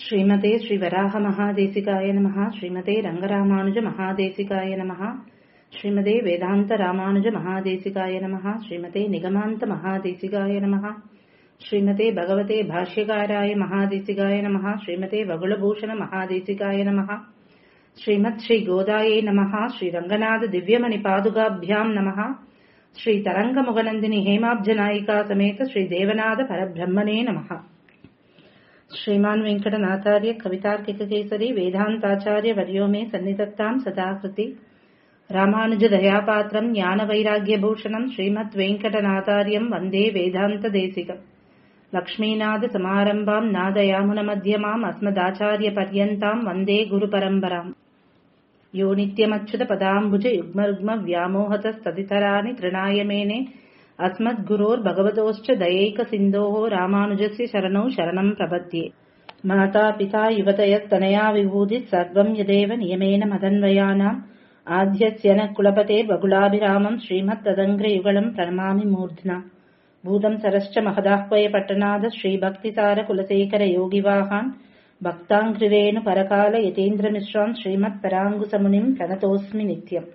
ஸ்ரீமதே ஸ்ரீ வராக மகாதேசிகாய நமः ஸ்ரீமதே ரங்கராமானுஜ மகாதேசிகாய நமः ஸ்ரீமதே வேதாந்த ராமானுஜ மகாதேசிகாய நமः ஸ்ரீமதே நிகமாந்த மகாதேசிகாய நமः ஸ்ரீமதே பகவதே பாஷ்யகாராய மகாதேசிகாய நமः ஸ்ரீமதே வகுளபூஷண மகாதேசிகாய நமः ஸ்ரீமத் ஸ்ரீ கோதாயை நமः ஸ்ரீ ரங்கநாத திவ்யமணி பாதுகாபியாம் நமः ஸ்ரீ தரங்கமுகநந்தினி ஹேமாப்ஜநாயிகா சமேத ஸ்ரீ தேவநாத பரபிரம்மனே நமः श्रीमान् वेङ्कटनाथार्य कवितार्किककेसरी वेदान्ताचार्य वर्यो मे सन्निधत्ताम् सदाकृति रामानुजदयापात्रम् ज्ञानवैराग्यभूषणम् श्रीमद्वेङ्कटनाथार्यम् वन्दे वेदान्तदेशिकम् लक्ष्मीनाथसमारम्भाम् नादयामुनमध्यमाम् अस्मदाचार्यपर्यन्ताम् वन्दे गुरुपरम्पराम् यो नित्यमच्युतपदाम्बुज युग्मरुग्मव्यामोहतस्तदितराणि तृणाय मेने अस्मद्गुरोर्भगवतोश्च दयैकसिन्धोः रामानुजस्य शरणौ शरणम् प्रपद्ये माता पिता युवतयस्तनया विभूतिः सर्वम् यदेव नियमेन मदन्वयानाम् आद्यस्य न कुलपते बगुलाभिरामम् श्रीमत्तदङ्ग्रयुगलम् प्रणमामि मूर्ध्ना भूतम् सरश्च महदाह्वय पट्टनाद श्रीभक्तिसारकुलशेखर योगिवाहान् भक्ताङ्घ्रिरेणु परकाल यतीन्द्रमिश्रान् श्रीमत्पराङ्गुसमुनिम् प्रणतोऽस्मि नित्यम्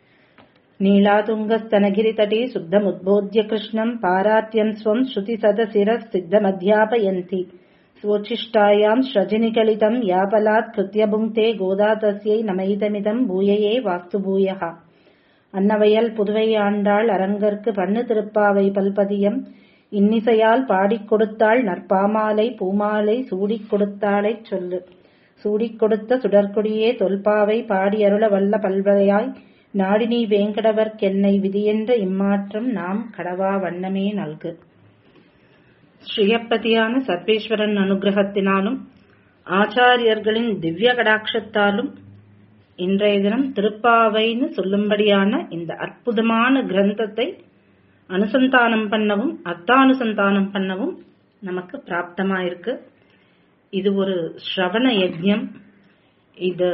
नीलातुङ्गस्तनगिरितटे शुद्धमुद्बोध्य कृष्णम् पारात्यम् स्वम् श्रुतिसदशिरः सिद्धमध्यापयन्ति स्वोच्छिष्टायाम् श्रजनिकलितम् यापलात् कृत्य भुङ्क्ते गोदा तस्यै नमैतमिदम् பூயையே வாஸ்து பூயः அன்னவயல் புதுவை ஆண்டாள் அரங்கற்கு பண்ணு திருப்பாவை பல்பதியம் இன்னிசையால் பாடிக் கொடுத்தாள் நற்பாமாலை பூமாலை சூடிக் கொடுத்தாளைச் சொல்லு சூடிக் கொடுத்த சுடற்கொடியே தொல்பாவை பாடியருள வல்ல பல்வளையாய் நாடினி வேங்கடவர்க்கென்னை விதியென்ற இம்மாற்றம் நாம் கடவா வண்ணமே நல்கு ஸ்ரீயப்பதியான சர்வேஸ்வரன் அனுகிரகத்தினாலும் ஆச்சாரியர்களின் திவ்ய கடாட்சத்தாலும் இன்றைய தினம் திருப்பாவைன்னு சொல்லும்படியான இந்த அற்புதமான கிரந்தத்தை அனுசந்தானம் பண்ணவும் அர்த்தானுசந்தானம் பண்ணவும் நமக்கு பிராப்தமாயிருக்கு இது ஒரு ஸ்ரவண யஜ்யம் இது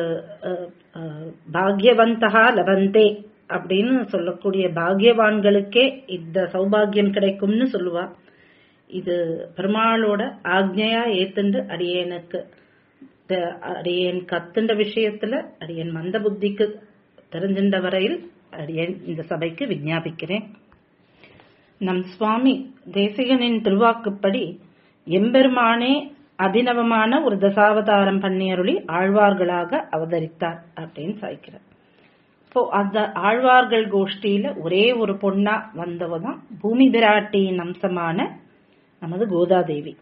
பாக்யவந்தகா லபந்தே அப்படின்னு சொல்லக்கூடிய பாக்யவான்களுக்கே இந்த சௌபாகியம் கிடைக்கும்னு சொல்லுவா இது பெருமாளோட ஆக்ஞையா ஏத்துண்டு அடியேனுக்கு அடியேன் கத்துண்ட விஷயத்துல அடியேன் மந்த புத்திக்கு தெரிஞ்சின்ற வரையில் அடியேன் இந்த சபைக்கு விஞ்ஞாபிக்கிறேன் நம் சுவாமி தேசிகனின் திருவாக்குப்படி எம்பெருமானே அபிநவமான ஒரு தசாவதாரம் பண்ணியருளி ஆழ்வார்களாக அவதரித்தார் அப்படின்னு சாய்க்கிறார் இப்போ அந்த ஆழ்வார்கள் கோஷ்டியில ஒரே ஒரு பொண்ணா வந்தவ தான் பூமி பிராட்டியின் அம்சமான நமது கோதாதேவி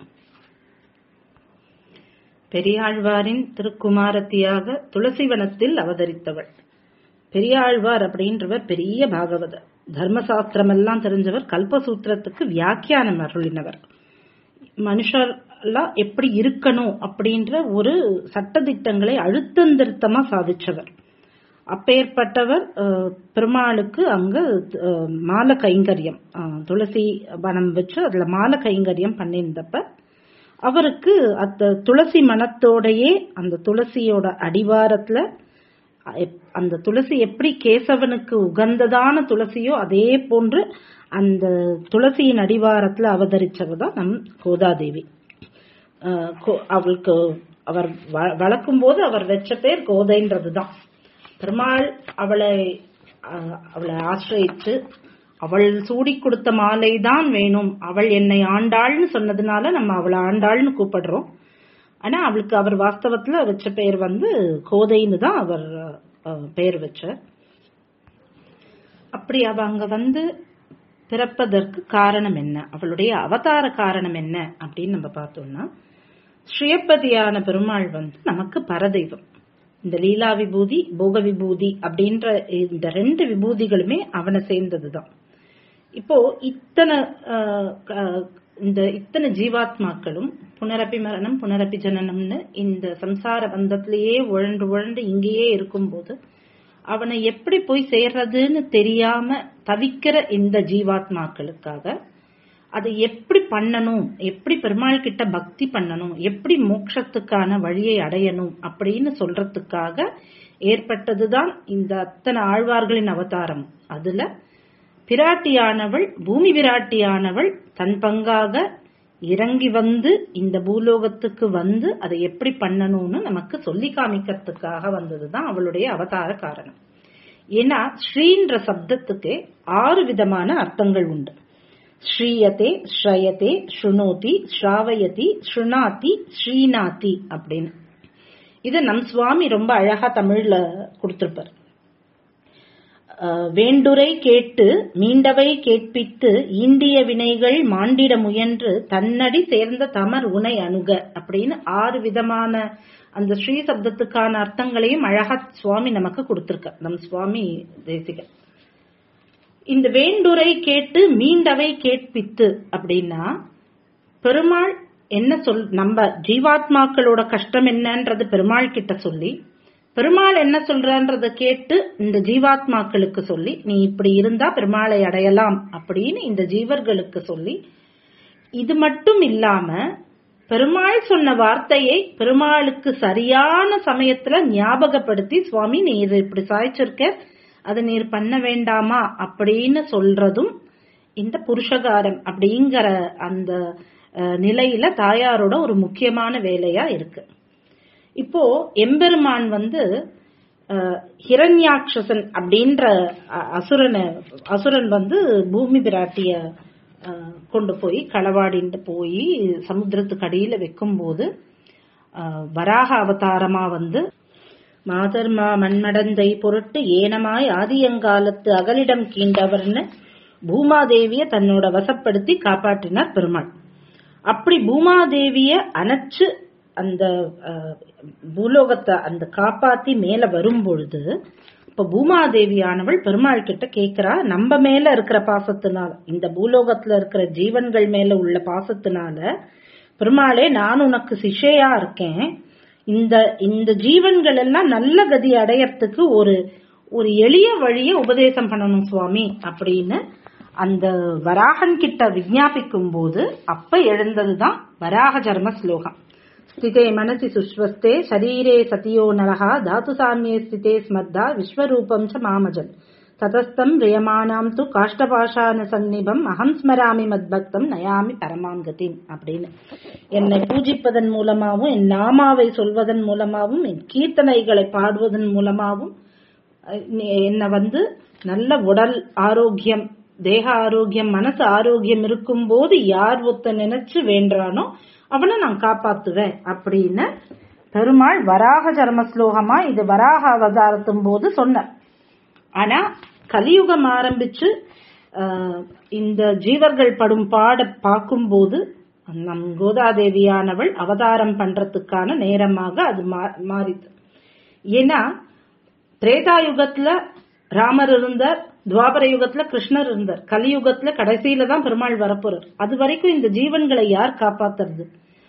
பெரியாழ்வாரின் திருக்குமாரத்தியாக துளசிவனத்தில் அவதரித்தவள் பெரியாழ்வார் அப்படின்றவர் பெரிய பாகவதர் தர்மசாஸ்திரம் எல்லாம் தெரிஞ்சவர் கல்பசூத்திரத்துக்கு வியாக்கியானம் அருளினவர் மனுஷர் எல்லாம் எப்படி இருக்கணும் அப்படின்ற ஒரு சட்டதிட்டங்களை அழுத்தந்திருத்தமா சாதிச்சவர் அப்பேற்பட்டவர் பெருமாளுக்கு அங்க மால கைங்கரியம் துளசி வனம் வச்சு அதுல மால கைங்கரியம் பண்ணியிருந்தப்ப அவருக்கு அந்த துளசி மனத்தோடையே அந்த துளசியோட அடிவாரத்துல அந்த துளசி எப்படி கேசவனுக்கு உகந்ததான துளசியோ அதே போன்று அந்த துளசியின் அடிவாரத்துல அவதரிச்சவ தான் நம் கோதாதேவி அவளுக்கு அவர் வளர்க்கும் போது அவர் வச்ச பேர் கோதைன்றது தான் பெருமாள் அவளை அவளை ஆசிரியிச்சு அவள் சூடி கொடுத்த மாலை தான் வேணும் அவள் என்னை ஆண்டாள்னு சொன்னதுனால நம்ம அவளை ஆண்டாள்னு கூப்பிடுறோம் ஆனா அவளுக்கு அவர் வாஸ்தவத்துல வச்ச பெயர் வந்து கோதைன்னு தான் அவர் பெயர் வச்சார் அப்படி அவ அங்க வந்து பிறப்பதற்கு காரணம் என்ன அவளுடைய அவதார காரணம் என்ன அப்படின்னு நம்ம பார்த்தோம்னா ஸ்ரீயப்பதியான பெருமாள் வந்து நமக்கு பரதெய்வம் இந்த லீலா விபூதி போக விபூதி அப்படின்ற இந்த ரெண்டு விபூதிகளுமே அவனை சேர்ந்ததுதான் இப்போ இத்தனை இந்த இத்தனை ஜீவாத்மாக்களும் புனரப்பி மரணம் புனரப்பி ஜனனம்னு இந்த சம்சார பந்தத்திலேயே உழண்டு உழண்டு இங்கேயே இருக்கும்போது அவனை எப்படி போய் சேர்றதுன்னு தெரியாம தவிக்கிற இந்த ஜீவாத்மாக்களுக்காக அதை எப்படி பண்ணணும் எப்படி பெருமாள் கிட்ட பக்தி பண்ணணும் எப்படி மோட்சத்துக்கான வழியை அடையணும் அப்படின்னு சொல்றதுக்காக ஏற்பட்டதுதான் இந்த அத்தனை ஆழ்வார்களின் அவதாரம் அதுல பிராட்டியானவள் பூமி பிராட்டியானவள் தன் பங்காக இறங்கி வந்து இந்த பூலோகத்துக்கு வந்து அதை எப்படி பண்ணணும்னு நமக்கு சொல்லி காமிக்கிறதுக்காக வந்ததுதான் அவளுடைய அவதார காரணம் ஏன்னா ஸ்ரீன்ற சப்தத்துக்கு ஆறு விதமான அர்த்தங்கள் உண்டு ஸ்ரீயதே ஸ்ரயதே ஸ்ருணோதி ஸ்ராவயதி ஸ்ருணாதி ஸ்ரீநாதி அப்படின்னு இது நம் சுவாமி ரொம்ப அழகா தமிழ்ல கொடுத்திருப்பார் வேண்டுரை கேட்டு மீண்டவை கேட்பித்து ஈண்டிய வினைகள் மாண்டிட முயன்று தன்னடி சேர்ந்த தமர் உனை அணுக அப்படின்னு ஆறு விதமான அந்த ஸ்ரீ சப்தத்துக்கான அர்த்தங்களையும் அழகா சுவாமி நமக்கு கொடுத்திருக்க நம் சுவாமி தேசிகர் இந்த வேண்டுரை கேட்டு மீண்டவை கேட்பித்து அப்படின்னா பெருமாள் என்ன சொல் நம்ம ஜீவாத்மாக்களோட கஷ்டம் என்னன்றது பெருமாள் கிட்ட சொல்லி பெருமாள் என்ன சொல்றன்றத கேட்டு இந்த ஜீவாத்மாக்களுக்கு சொல்லி நீ இப்படி இருந்தா பெருமாளை அடையலாம் அப்படின்னு இந்த ஜீவர்களுக்கு சொல்லி இது மட்டும் இல்லாம பெருமாள் சொன்ன வார்த்தையை பெருமாளுக்கு சரியான சமயத்துல ஞாபகப்படுத்தி சுவாமி நீ இது இப்படி சாய்ச்சிருக்க அதை நீர் பண்ண வேண்டாமா அப்படின்னு சொல்றதும் இந்த புருஷகாரம் அப்படிங்கிற அந்த நிலையில தாயாரோட ஒரு முக்கியமான வேலையா இருக்கு இப்போ எம்பெருமான் வந்து ஹிரண்யாட்சசன் அப்படின்ற அசுரனை அசுரன் வந்து பூமி பிராட்டிய கொண்டு போய் களவாடிட்டு போய் சமுத்திரத்துக்கு அடியில வைக்கும் போது வராக அவதாரமா வந்து மாதர்மா மண்மடந்தை பொருட்டு ஏனமாய் ஆதியங்காலத்து அகலிடம் கீண்டவர்னு பூமாதேவிய தன்னோட வசப்படுத்தி காப்பாற்றினார் பெருமாள் அப்படி பூமாதேவிய அணைச்சு அந்த பூலோகத்தை அந்த காப்பாத்தி மேல வரும் பொழுது இப்ப பூமாதேவியானவள் பெருமாள் கிட்ட கேக்குறா நம்ம மேல இருக்கிற பாசத்தினால இந்த பூலோகத்துல இருக்கிற ஜீவன்கள் மேல உள்ள பாசத்தினால பெருமாளே நான் உனக்கு சிஷையா இருக்கேன் இந்த இந்த ஜீவன்கள் எல்லாம் நல்ல கதி அடையறதுக்கு ஒரு ஒரு எளிய வழிய உபதேசம் பண்ணணும் சுவாமி அப்படின்னு அந்த வராகன் கிட்ட விஜாபிக்கும் போது அப்ப எழுந்ததுதான் வராக ஜர்ம ஸ்லோகம் ஸ்திதே மனசி சுஸ்வஸ்தே சரீரே சதியோ நரகா தாத்து சாமியே ஸ்திதே ஸ்மர்தா விஸ்வரூபம் ச மாமஜன் ததஸ்தம் ரியமானாம் து காஷ்டபாஷான சந்நிபம் அகம் ஸ்மராமி மத்பக்தம் நயாமி பரமாம் கதிம் அப்படின்னு என்னை பூஜிப்பதன் மூலமாகவும் என் நாமாவை சொல்வதன் மூலமாகவும் என் கீர்த்தனைகளை பாடுவதன் மூலமாகவும் என்னை வந்து நல்ல உடல் ஆரோக்கியம் தேக ஆரோக்கியம் மனசு ஆரோக்கியம் இருக்கும் போது யார் ஒத்த நினைச்சு வேண்டானோ அவனை நான் காப்பாத்துவேன் அப்படின்னு பெருமாள் வராக ஜர்ம ஸ்லோகமா இது வராக அவதாரத்தும் போது சொன்னார் ஆனா கலியுகம் ஆரம்பிச்சு இந்த ஜீவர்கள் படும் பாட பார்க்கும்போது நம் கோதாதேவியானவள் அவதாரம் பண்றதுக்கான நேரமாக அது மாறிது ஏன்னா திரேதா யுகத்துல ராமர் இருந்தார் துவாபர யுகத்துல கிருஷ்ணர் இருந்தார் கலியுகத்துல கடைசியில தான் பெருமாள் வரப்போறார் அது வரைக்கும் இந்த ஜீவன்களை யார் காப்பாத்துறது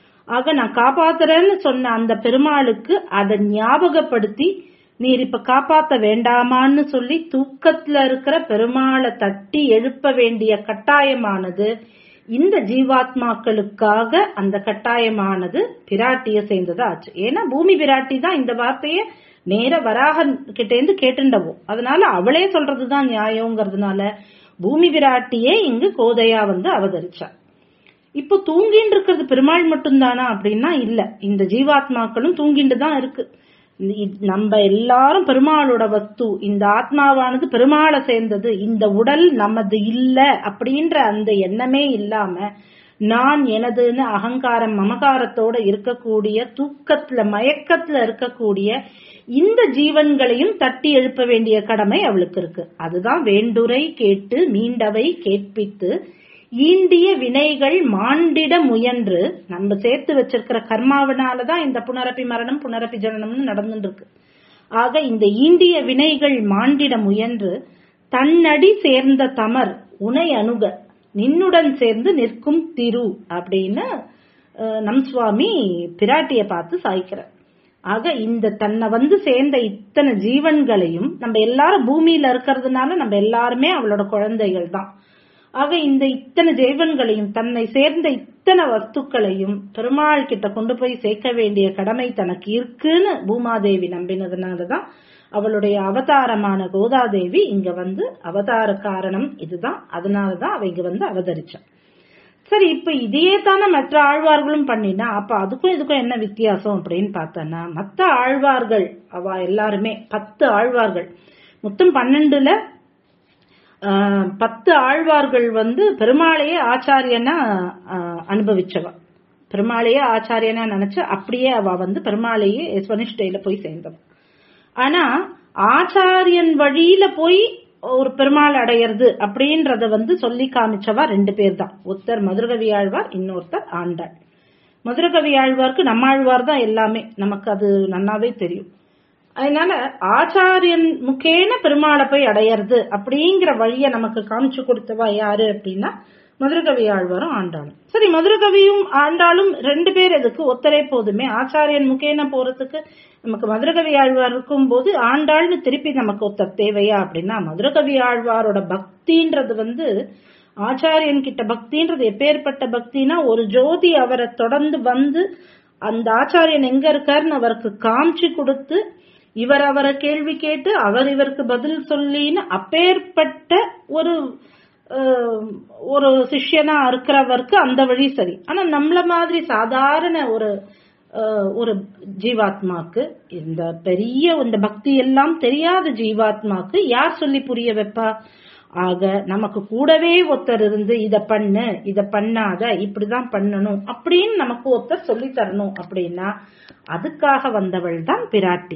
ஆக நான் காப்பாத்துறேன்னு சொன்ன அந்த பெருமாளுக்கு அதை ஞாபகப்படுத்தி நீர் இப்ப காப்பாத்த வேண்டாமான்னு சொல்லி தூக்கத்துல இருக்கிற பெருமாளை தட்டி எழுப்ப வேண்டிய கட்டாயமானது இந்த ஜீவாத்மாக்களுக்காக அந்த கட்டாயமானது பிராட்டிய சேர்ந்ததா ஆச்சு ஏன்னா பூமி பிராட்டி தான் இந்த வார்த்தைய நேர வராக கிட்டேந்து கேட்டுண்டவோ அதனால அவளே சொல்றதுதான் நியாயங்கிறதுனால பூமி விராட்டியே இங்கு கோதையா வந்து அவதரிச்சா இப்போ தூங்கின்னு இருக்கிறது பெருமாள் மட்டும்தானா அப்படின்னா இல்ல இந்த ஜீவாத்மாக்களும் தூங்கிட்டு தான் இருக்கு நம்ம எல்லாரும் பெருமாளோட வஸ்து இந்த ஆத்மாவானது பெருமாளை சேர்ந்தது இந்த உடல் நமது இல்ல அப்படின்ற அந்த எண்ணமே இல்லாம நான் எனதுன்னு அகங்காரம் மமகாரத்தோட இருக்கக்கூடிய தூக்கத்துல மயக்கத்துல இருக்கக்கூடிய இந்த ஜீவன்களையும் தட்டி எழுப்ப வேண்டிய கடமை அவளுக்கு இருக்கு அதுதான் வேண்டுரை கேட்டு மீண்டவை கேட்பித்து ஈண்டிய வினைகள் மாண்டிட முயன்று நம்ம சேர்த்து வச்சிருக்கிற கர்மாவனாலதான் இந்த புனரப்பி மரணம் புனரப்பி ஜனனம்னு நடந்துட்டு இருக்கு ஆக இந்த ஈண்டிய வினைகள் மாண்டிட முயன்று தன்னடி சேர்ந்த தமர் உனை அணுக நின்னுடன் சேர்ந்து நிற்கும் திரு அப்படின்னு நம் சுவாமி பிராட்டிய பார்த்து சாய்க்கிறார் ஆக இந்த தன்னை வந்து சேர்ந்த இத்தனை ஜீவன்களையும் நம்ம எல்லாரும் பூமியில இருக்கிறதுனால நம்ம எல்லாருமே அவளோட குழந்தைகள் தான் ஆக இந்த இத்தனை ஜீவன்களையும் தன்னை சேர்ந்த இத்தனை வஸ்துக்களையும் பெருமாள் கிட்ட கொண்டு போய் சேர்க்க வேண்டிய கடமை தனக்கு இருக்குன்னு பூமாதேவி நம்பினதுனாலதான் அவளுடைய அவதாரமான கோதாதேவி இங்க வந்து அவதார காரணம் இதுதான் அதனாலதான் அவ இங்க வந்து அவதரிச்சா சரி இப்ப இதையே தானே மற்ற ஆழ்வார்களும் பண்ணினா அப்ப அதுக்கும் இதுக்கும் என்ன வித்தியாசம் அப்படின்னு பார்த்தோன்னா மத்த ஆழ்வார்கள் அவ எல்லாருமே பத்து ஆழ்வார்கள் மொத்தம் பன்னெண்டுல ஆஹ், பத்து ஆழ்வார்கள் வந்து பெருமாளையே ஆச்சாரியனா ஆஹ், அனுபவிச்சவ பெருமாளையே ஆச்சாரியனா நினைச்சு அப்படியே அவ வந்து பெருமாளையே ஸ்வனிஷ்டையில போய் சேர்ந்தவ ஆனா ஆச்சாரியன் வழியில போய் ஒரு பெருமாள் அடையிறது அப்படின்றத வந்து சொல்லி காமிச்சவா ரெண்டு பேர் தான் ஒருத்தர் மதுரகவி ஆழ்வார் இன்னொருத்தர் ஆண்டாள் மதுரகவி ஆழ்வாருக்கு நம்மாழ்வார் தான் எல்லாமே நமக்கு அது நன்னாவே தெரியும் அதனால ஆச்சாரியன் முக்கேன பெருமாளை போய் அடையிறது அப்படிங்கிற வழிய நமக்கு காமிச்சு கொடுத்தவா யாரு அப்படின்னா மதுரகவி ஆழ்வாரும் ஆண்டாளும் சரி மதுரகவியும் ஆண்டாளும் ரெண்டு பேர் எதுக்கு ஒத்தரே போதுமே ஆச்சாரியன் முக்கேன போறதுக்கு நமக்கு மதுரகவி ஆழ்வார் இருக்கும் போது ஆண்டாள்னு திருப்பி நமக்கு ஒருத்தர் தேவையா அப்படின்னா மதுரகவி ஆழ்வாரோட பக்தின்றது வந்து ஆச்சாரியன் கிட்ட பக்தின்றது எப்பேற்பட்ட பக்தினா ஒரு ஜோதி அவரை தொடர்ந்து வந்து அந்த ஆச்சாரியன் எங்க இருக்காருன்னு அவருக்கு காமிச்சு கொடுத்து இவர் அவரை கேள்வி கேட்டு அவர் இவருக்கு பதில் சொல்லின்னு அப்பேற்பட்ட ஒரு அஹ், ஒரு சிஷ்யனா இருக்கிறவருக்கு அந்த வழி சரி ஆனா நம்மள மாதிரி சாதாரண ஒரு அஹ், ஒரு ஜீவாத்மாக்கு இந்த பெரிய இந்த பக்தி எல்லாம் தெரியாத ஜீவாத்மாக்கு யார் சொல்லி புரிய வைப்பா ஆக நமக்கு கூடவே ஒருத்தர் இருந்து இத பண்ணு இத பண்ணாத இப்படிதான் பண்ணணும் அப்படின்னு நமக்கு ஒருத்தர் சொல்லி தரணும் அப்படின்னா அதுக்காக வந்தவள் தான் பிராட்டி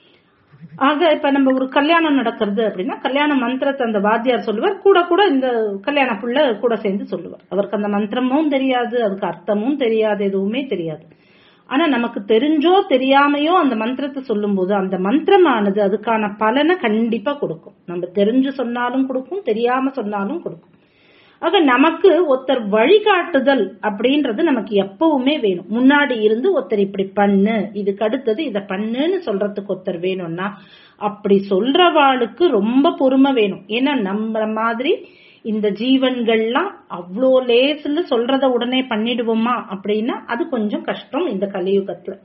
ஆக இப்ப நம்ம ஒரு கல்யாணம் நடக்கிறது அப்படின்னா கல்யாண மந்திரத்தை அந்த வாத்தியார் சொல்லுவார் கூட கூட இந்த கல்யாண புள்ள கூட சேர்ந்து சொல்லுவார் அவருக்கு அந்த மந்திரமும் தெரியாது அதுக்கு அர்த்தமும் தெரியாது எதுவுமே தெரியாது ஆனா நமக்கு தெரிஞ்சோ தெரியாமையோ அந்த மந்திரத்தை சொல்லும்போது அந்த மந்திரமானது அதுக்கான பலனை கண்டிப்பா கொடுக்கும் நம்ம தெரிஞ்சு சொன்னாலும் கொடுக்கும் தெரியாம சொன்னாலும் கொடுக்கும் ஆக நமக்கு ஒருத்தர் வழிகாட்டுதல் அப்படின்றது நமக்கு எப்பவுமே வேணும் முன்னாடி இருந்து ஒருத்தர் இப்படி பண்ணு இதுக்கு அடுத்தது இத பண்ணுன்னு சொல்றதுக்கு ஒருத்தர் வேணும்னா அப்படி சொல்றவாளுக்கு ரொம்ப பொறுமை வேணும் ஏன்னா நம்ம மாதிரி இந்த ஜீவன்கள்லாம் அவ்வளோ லேசுல சொல்றத உடனே பண்ணிடுவோமா அப்படின்னா அது கொஞ்சம் கஷ்டம் இந்த கலியுகத்துல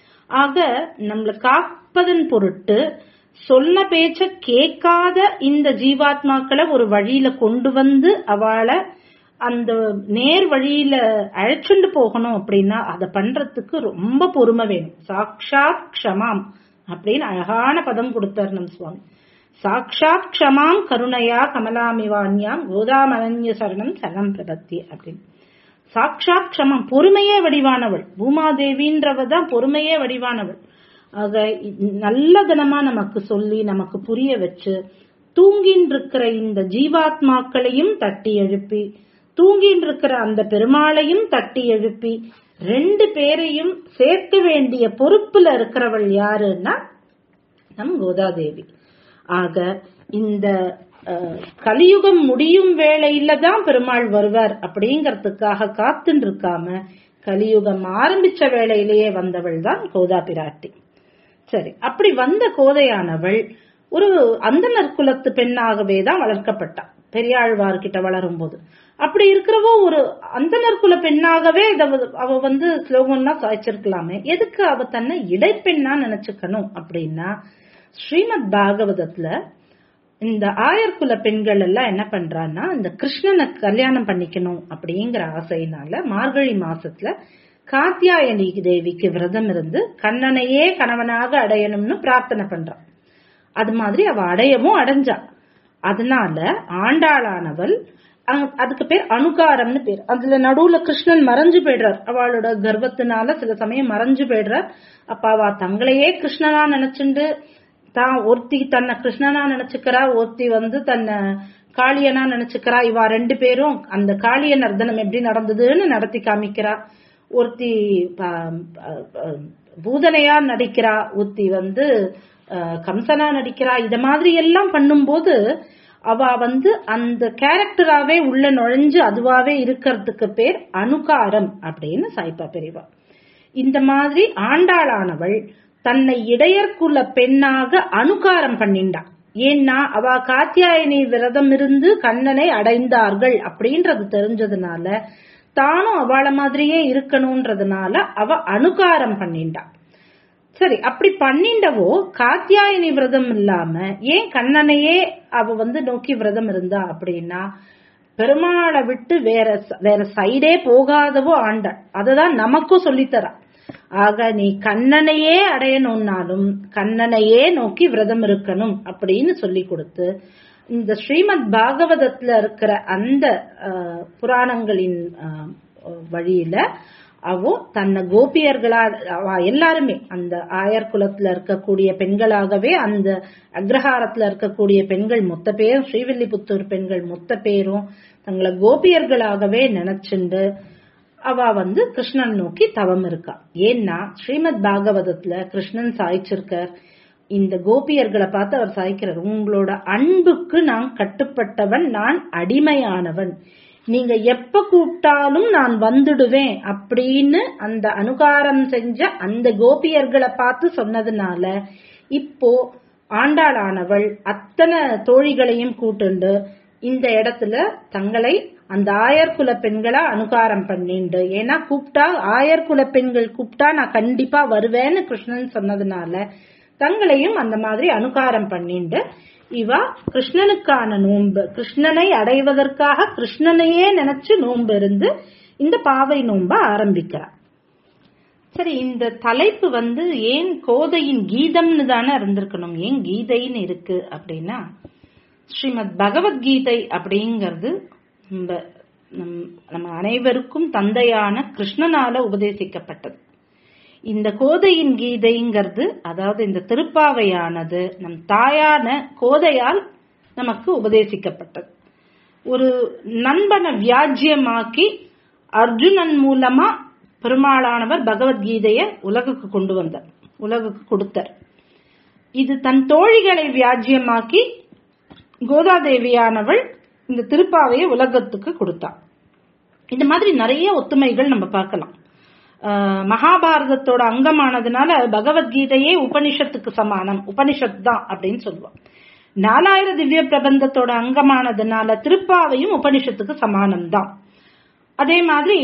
ஆக நம்மளை காப்பதன் பொருட்டு சொன்ன பேச்ச கேட்காத இந்த ஜீவாத்மாக்களை ஒரு வழியில கொண்டு வந்து அவளை அந்த நேர் வழியில அழைச்சுண்டு போகணும் அப்படின்னா அதை பண்றதுக்கு ரொம்ப பொறுமை வேணும் சாக்ஷாத் க்ஷமாம் அப்படின்னு அழகான பதம் கொடுத்தார் நம் சுவாமி சாக்ஷாத் க்ஷமாம் கருணையா கமலாமிவான்யாம் கோதாமனன்ய சரணம் சரணம் பிரபத்தி அப்படின்னு சாக்ஷாத் க்ஷமம் பொறுமையே வடிவானவள் பூமாதேவின்றவ தான் பொறுமையே வடிவானவள் ஆக இ- நல்ல தினமா நமக்கு சொல்லி நமக்கு புரிய வச்சு தூங்கின் இருக்கிற இந்த ஜீவாத்மாக்களையும் தட்டி எழுப்பி தூங்கின் இருக்கிற அந்த பெருமாளையும் தட்டி எழுப்பி ரெண்டு பேரையும் சேர்க்க வேண்டிய பொறுப்புல இருக்கிறவள் யாருன்னா நம் கோதாதேவி ஆக இந்த அஹ், கலியுகம் முடியும் வேளையில தான் பெருமாள் வருவார் அப்படிங்கறதுக்காக காத்துன்னு இருக்காம கலியுகம் ஆரம்பிச்ச வேளையிலேயே வந்தவள் தான் கோதா பிராட்டி சரி அப்படி வந்த கோதையானவள் ஒரு அந்தனர் குலத்து பெண்ணாகவே தான் வளர்க்கப்பட்டா பெரியாழ்வார்கிட்ட வளரும் போது அப்படி இருக்கிறவோ ஒரு அந்தனர் குல பெண்ணாகவே இத வ- அவ வந்து ஸ்லோகம்னா சாய்ச்சிருக்கலாமே எதுக்கு அவ தன்னை இடைப்பெண்ணா நினைச்சுக்கணும் அப்படின்னா ஸ்ரீமத் பாகவதத்துல இந்த ஆயர்குல பெண்கள் எல்லாம் என்ன பண்றான்னா இந்த கிருஷ்ணனை கல்யாணம் பண்ணிக்கணும் அப்படிங்கிற ஆசையினால மார்கழி மாசத்துல காத்தியாயனி தேவிக்கு விரதம் இருந்து கண்ணனையே கணவனாக அடையணும்னு பிரார்த்தனை பண்றான் அது மாதிரி அவ அடையவும் அடைஞ்சா அதனால ஆண்டாளானவள் அங்க- அதுக்கு பேர் அனுகாரம்னு பேர் அதுல நடுவுல கிருஷ்ணன் மறைஞ்சு போயிடுறார் அவளோட கர்வத்தினால சில சமயம் மறைஞ்சு போயிடுறார் அப்ப அவ தங்களையே கிருஷ்ணனா நினைச்சுண்டு தான் ஒருத்தி தன்னை கிருஷ்ணனா நினைச்சுக்கிறா ஒருத்தி வந்து தன்னை காளியனா நினைச்சுக்கிறா இவா ரெண்டு பேரும் அந்த காளிய நர்தனம் எப்படி நடந்ததுன்னு நடத்தி காமிக்கிறா ஒருத்தி ப- ப- ப- பூதனையா நடிக்கிறா ஒருத்தி வந்து அஹ், கம்சனா நடிக்கிறா இத மாதிரி எல்லாம் பண்ணும்போது அவ வந்து அந்த கேரக்டராவே உள்ள நுழைஞ்சு அதுவாவே இருக்கிறதுக்கு பேர் அனுகாரம் அப்படின்னு சாய்ப்பா பெரியவா இந்த மாதிரி ஆண்டாளானவள் தன்னை இடையர்குல பெண்ணாக அனுகாரம் பண்ணிண்டா ஏன்னா அவ காத்தியாயனி விரதம் இருந்து கண்ணனை அடைந்தார்கள் அப்படின்றது தெரிஞ்சதுனால தானும் அவள மாதிரியே இருக்கணும்ன்றதுனால அவ அனுகாரம் பண்ணிண்டா சரி அப்படி பண்ணிண்டவோ காத்தியாயனி விரதம் இல்லாம ஏன் கண்ணனையே அவ வந்து நோக்கி விரதம் இருந்தா அப்படின்னா பெருமாளை விட்டு வேற வேற சைடே போகாதவோ ஆண்டாள் அதுதான் நமக்கும் சொல்லித்தரா ஆக நீ கண்ணனையே அடையணும்னாலும் கண்ணனையே நோக்கி விரதம் இருக்கணும் அப்படின்னு சொல்லி கொடுத்து இந்த ஸ்ரீமத் பாகவதத்துல இருக்கிற அந்த புராணங்களின் வழியில அவோ தன்னை கோபியர்களா அவ எல்லாருமே அந்த ஆயர் குலத்துல இருக்கக்கூடிய பெண்களாகவே அந்த அக்ரஹாரத்துல இருக்கக்கூடிய பெண்கள் மொத்த பேரும் ஸ்ரீவில்லிபுத்தூர் பெண்கள் மொத்த பேரும் தங்களை கோபியர்களாகவே நினைச்சுண்டு அவ வந்து கிருஷ்ணன் நோக்கி தவம் இருக்கா ஏன்னா ஸ்ரீமத் பாகவதத்துல கிருஷ்ணன் சாய்ச்சிருக்கார் இந்த கோபியர்களை பார்த்து அவர் சாய்க்கிறார் உங்களோட அன்புக்கு நான் கட்டுப்பட்டவன் நான் அடிமையானவன் நீங்க எப்ப கூப்பிட்டாலும் நான் வந்துடுவேன் அப்படின்னு அந்த அனுகாரம் செஞ்ச அந்த கோபியர்களை பார்த்து சொன்னதுனால இப்போ ஆண்டாளானவள் அத்தனை தோழிகளையும் கூட்டுண்டு இந்த இடத்துல தங்களை அந்த ஆயர்குல பெண்களா அனுகாரம் பண்ணிண்டு ஏன்னா கூப்பிட்டா ஆயர்குல பெண்கள் கூப்பிட்டா நான் கண்டிப்பா வருவேன்னு கிருஷ்ணன் சொன்னதுனால தங்களையும் அந்த மாதிரி அனுகாரம் பண்ணிண்டு இவா கிருஷ்ணனுக்கான நோன்பு கிருஷ்ணனை அடைவதற்காக கிருஷ்ணனையே நினைச்சு நோன்பு இருந்து இந்த பாவை நோன்ப ஆரம்பிக்கிறார் சரி இந்த தலைப்பு வந்து ஏன் கோதையின் கீதம்னு தானே இருந்திருக்கணும் ஏன் கீதைன்னு இருக்கு அப்படின்னா ஸ்ரீமத் பகவத்கீதை அப்படிங்கிறது நம்ம நம்ம அனைவருக்கும் தந்தையான கிருஷ்ணனால உபதேசிக்கப்பட்டது இந்த கோதையின் கீதைங்கிறது அதாவது இந்த திருப்பாவையானது நம் தாயான கோதையால் நமக்கு உபதேசிக்கப்பட்டது ஒரு நண்பனை வியாஜ்யமாக்கி அர்ஜுனன் மூலமா பெருமாளானவர் பகவத்கீதைய உலகுக்கு கொண்டு வந்தார் உலகுக்கு கொடுத்தார் இது தன் தோழிகளை வியாஜ்யமாக்கி கோதாதேவியானவள் இந்த திருப்பாவையை உலகத்துக்கு கொடுத்தார் இந்த மாதிரி நிறைய ஒத்துமைகள் நம்ம பார்க்கலாம் மகாபாரதத்தோட அங்கமானதுனால பகவத்கீதையே உபனிஷத்துக்கு சமானம் உபனிஷத் தான் அப்படின்னு சொல்லுவோம் நாலாயிர திவ்ய பிரபந்தத்தோட அங்கமானதுனால திருப்பாவையும் உபனிஷத்துக்கு சமானம் தான் அதே மாதிரி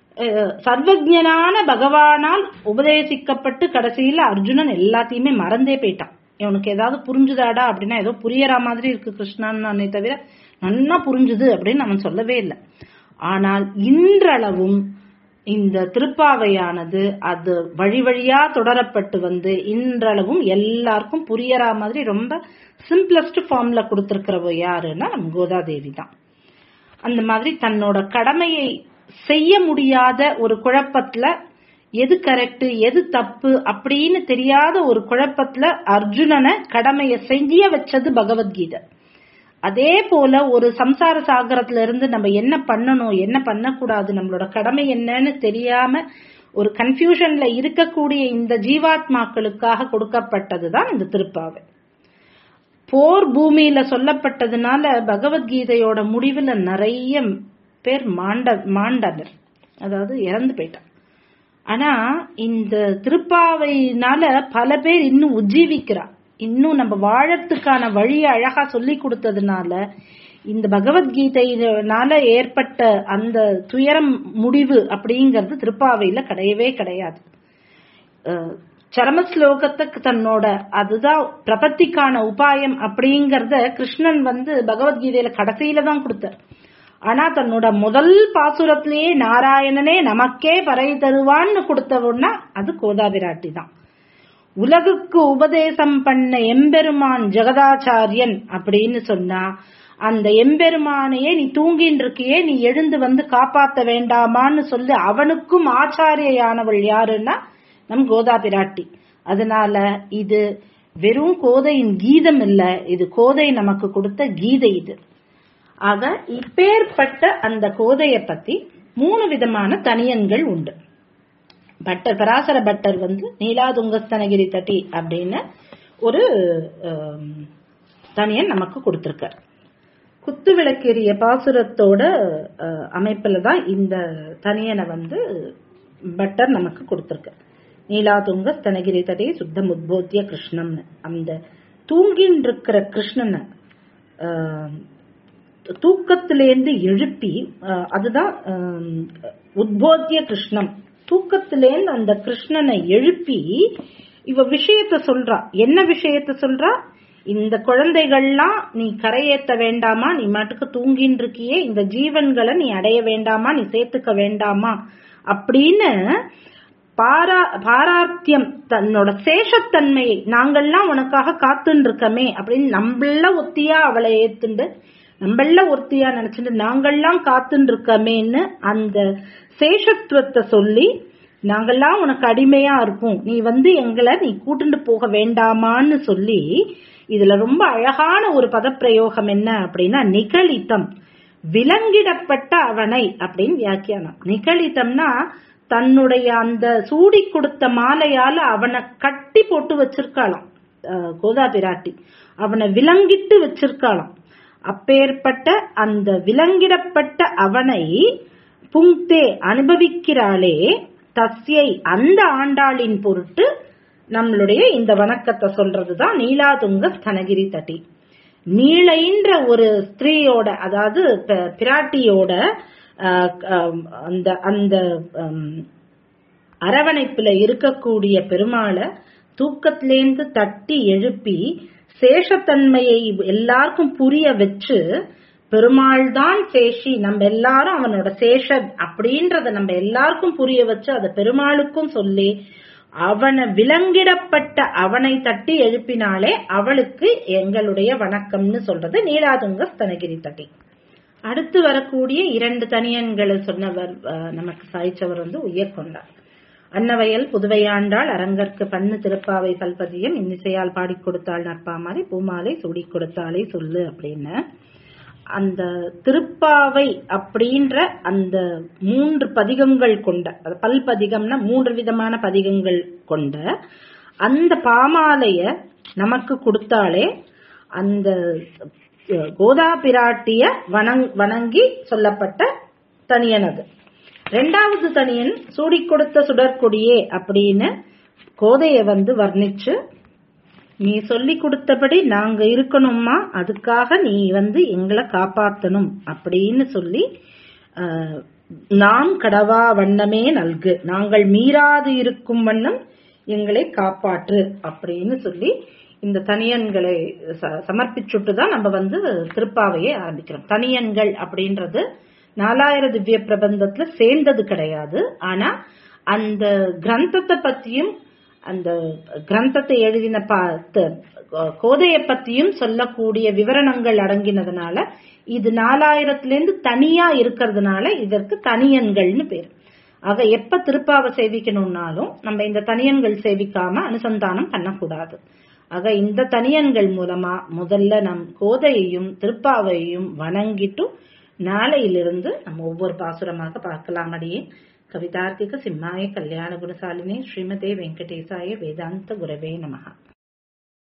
சர்வஜனான பகவானால் உபதேசிக்கப்பட்டு கடைசியில அர்ஜுனன் எல்லாத்தையுமே மறந்தே போயிட்டான் இவனுக்கு ஏதாவது புரிஞ்சுதாடா அப்படின்னா ஏதோ புரியற மாதிரி இருக்கு கிருஷ்ணன் தவிர நன்னா புரிஞ்சுது அப்படின்னு அவன் சொல்லவே இல்லை ஆனால் இன்றளவும் இந்த திருப்பாவையானது அது வழி வழியா தொடரப்பட்டு வந்து இன்றளவும் எல்லாருக்கும் புரியற மாதிரி ரொம்ப சிம்பிளஸ்ட் ஃபார்ம்ல கொடுத்திருக்கிறவ யாருன்னா நம்ம கோதாதேவி தான் அந்த மாதிரி தன்னோட கடமையை செய்ய முடியாத ஒரு குழப்பத்துல எது கரெக்ட் எது தப்பு அப்படின்னு தெரியாத ஒரு குழப்பத்துல அர்ஜுனனை கடமையை செய்ய வச்சது பகவத்கீதை அதே போல ஒரு சம்சார சாகரத்துல இருந்து நம்ம என்ன பண்ணணும் என்ன பண்ணக்கூடாது நம்மளோட கடமை என்னன்னு தெரியாம ஒரு கன்ஃபியூஷன்ல இருக்கக்கூடிய இந்த ஜீவாத்மாக்களுக்காக கொடுக்கப்பட்டதுதான் இந்த திருப்பாவை போர் பூமியில சொல்லப்பட்டதுனால பகவத்கீதையோட முடிவுல நிறைய பேர் மாண்ட மாண்டனர் அதாவது இறந்து போயிட்டான் ஆனா இந்த திருப்பாவையினால பல பேர் இன்னும் உஜ்ஜீவிக்கிறா இன்னும் நம்ம வாழறதுக்கான வழியை அழகா சொல்லி கொடுத்ததுனால இந்த பகவத்கீதையினால ஏற்பட்ட அந்த துயரம் முடிவு அப்படிங்கிறது திருப்பாவையில கிடையவே கிடையாது சரம ஸ்லோகத்துக்கு தன்னோட அதுதான் பிரபத்திக்கான உபாயம் அப்படிங்கறத கிருஷ்ணன் வந்து பகவத்கீதையில கடைசியில தான் கொடுத்தார் ஆனா தன்னோட முதல் பாசுரத்திலேயே நாராயணனே நமக்கே பறை தருவான்னு கொடுத்தவன்னா அது கோதாபிராட்டி தான் உலகுக்கு உபதேசம் பண்ண எம்பெருமான் ஜெகதாச்சாரியன் அப்படின்னு சொன்னா அந்த எம்பெருமானையே நீ தூங்கின்னு இருக்கியே நீ எழுந்து வந்து காப்பாத்த வேண்டாமான்னு சொல்லி அவனுக்கும் ஆச்சாரியானவள் யாருன்னா நம் கோதா பிராட்டி அதனால இது வெறும் கோதையின் கீதம் இல்ல இது கோதை நமக்கு கொடுத்த கீதை இது ஆக இப்பேற்பட்ட அந்த கோதைய பத்தி மூணு விதமான தனியன்கள் உண்டு பட்டர் பராசர பட்டர் வந்து நீலாதுங்கஸ்தனகிரி தட்டி அப்படின்னு ஒரு தனியன் நமக்கு கொடுத்திருக்கார் குத்து விளக்கேறிய பாசுரத்தோட அமைப்புல தான் இந்த தனியனை வந்து பட்டர் நமக்கு கொடுத்திருக்கார் நீலாதுங்க ஸ்தனகிரி தடி சுத்தம் உத்போத்திய கிருஷ்ணம்னு அந்த தூங்கின் இருக்கிற கிருஷ்ணனை தூக்கத்திலேருந்து எழுப்பி அதுதான் உத்போத்திய கிருஷ்ணம் தூக்கத்திலேருந்து அந்த கிருஷ்ணனை எழுப்பி இவ விஷயத்த சொல்றா என்ன விஷயத்த சொல்றா இந்த குழந்தைகள்லாம் நீ கரையேத்த வேண்டாமா நீ மட்டுக்கு தூங்கின்னு இருக்கியே இந்த ஜீவன்களை நீ அடைய வேண்டாமா நீ சேர்த்துக்க வேண்டாமா அப்படின்னு பாரா பாரார்த்தியம் தன்னோட சேஷத்தன்மையை நாங்கள்லாம் உனக்காக காத்துன்னு இருக்கமே அப்படின்னு நம்மள ஒத்தியா அவளை ஏத்துண்டு நம்மள ஒருத்தியா நினைச்சுட்டு நாங்கள்லாம் காத்துன்னு இருக்கமேன்னு அந்த சேஷத்துவத்தை சொல்லி நாங்கெல்லாம் உனக்கு அடிமையா இருப்போம் நீ வந்து எங்களை நீ கூட்டுண்டு போக வேண்டாமான்னு சொல்லி இதுல ரொம்ப அழகான ஒரு பதப்பிரயோகம் என்ன அப்படின்னா நிகழித்தம் விலங்கிடப்பட்ட அவனை அப்படின்னு வியாக்கியானம் நிகழித்தம்னா தன்னுடைய அந்த சூடி கொடுத்த மாலையால அவனை கட்டி போட்டு வச்சிருக்காளாம் அஹ், கோதா பிராட்டி அவனை விலங்கிட்டு வச்சிருக்காளாம் அப்பேற்பட்ட அந்த விலங்கிடப்பட்ட அவனை புங்தே அனுபவிக்கிறாளே தஸ்யை அந்த ஆண்டாளின் பொருட்டு நம்மளுடைய இந்த வணக்கத்தை சொல்றதுதான் நீலாதுங்க ஸ்தனகிரி தட்டி நீளைன்ற ஒரு ஸ்திரீயோட அதாவது ப- பிராட்டியோட ஆஹ், ஆம், அந்த அந்த ஆம், அரவணைப்புல இருக்கக்கூடிய பெருமாளை தூக்கத்திலேந்து தட்டி எழுப்பி சேஷத்தன்மையை எல்லாருக்கும் புரிய வச்சு பெருமாள் தான் சேஷி நம்ம எல்லாரும் அவனோட சேஷன் அப்படின்றத நம்ம எல்லாருக்கும் புரிய வச்சு அதை பெருமாளுக்கும் சொல்லி அவனை விலங்கிடப்பட்ட அவனை தட்டி எழுப்பினாலே அவளுக்கு எங்களுடைய வணக்கம்னு சொல்றது நீலாதுங்க ஸ்தனகிரி தட்டி அடுத்து வரக்கூடிய இரண்டு தனியன்களை சொன்னவர் அஹ், நமக்கு சாய்ச்சவர் வந்து உயர் கொண்டார் அன்னவயல் புதுவையாண்டாள் அரங்கற்கு பண்ணு திருப்பாவை பல்பதியம் இன்னிசையால் பாடிக் கொடுத்தாள் நற்பாமாலை பூமாலை சூடிக் கொடுத்தாலே சொல்லு அப்படின்னு அந்த திருப்பாவை அப்படின்ற அந்த மூன்று பதிகங்கள் கொண்ட அது பல்பதிகம்னா மூன்று விதமான பதிகங்கள் கொண்ட அந்த பாமாலைய நமக்கு கொடுத்தாலே அந்த அஹ், கோதா பிராட்டிய வணங் வணங்கி சொல்லப்பட்ட தனியன் அது ரெண்டாவது தனியன் சூடிக் கொடுத்த சுடற்கொடியே அப்படின்னு கோதைய வந்து வர்ணிச்சு நீ சொல்லி கொடுத்தபடி நாங்க இருக்கணுமா அதுக்காக நீ வந்து எங்களை காப்பாத்தணும் அப்படின்னு சொல்லி ஆஹ், நாம் கடவா வண்ணமே நல்கு நாங்கள் மீறாது இருக்கும் வண்ணம் எங்களை காப்பாற்று அப்படின்னு சொல்லி இந்த தனியன்களை ச- சமர்ப்பிச்சுட்டு தான் நம்ம வந்து திருப்பாவையை ஆரம்பிக்கிறோம் தனியன்கள் அப்படின்றது நாலாயிர திவ்ய பிரபந்தத்துல சேர்ந்தது கிடையாது ஆனா அந்த கிரந்தத்தை பத்தியும் அந்த கிரந்தத்தை எழுதின பா- த- கோதைய பத்தியும் சொல்லக்கூடிய விவரணங்கள் அடங்கினதுனால இது நாலாயிரத்துல இருந்து தனியா இருக்கிறதுனால இதற்கு தனியன்கள்னு பேர் ஆக எப்ப திருப்பாவை சேவிக்கணும்னாலும் நம்ம இந்த தனியன்கள் சேவிக்காம அனுசந்தானம் பண்ணக்கூடாது ஆக இந்த தனியன்கள் மூலமா முதல்ல நம் கோதையையும் திருப்பாவையையும் வணங்கிட்டு நாளையிலிருந்து நம்ம ஒவ்வொரு பாசுரமாக பார்க்கலாம் அடியே கவிதார்த்திக சிம்மாய கல்யாண குணசாலினே ஸ்ரீமதே வெங்கடேசாய வேதாந்த குரவே நமஹா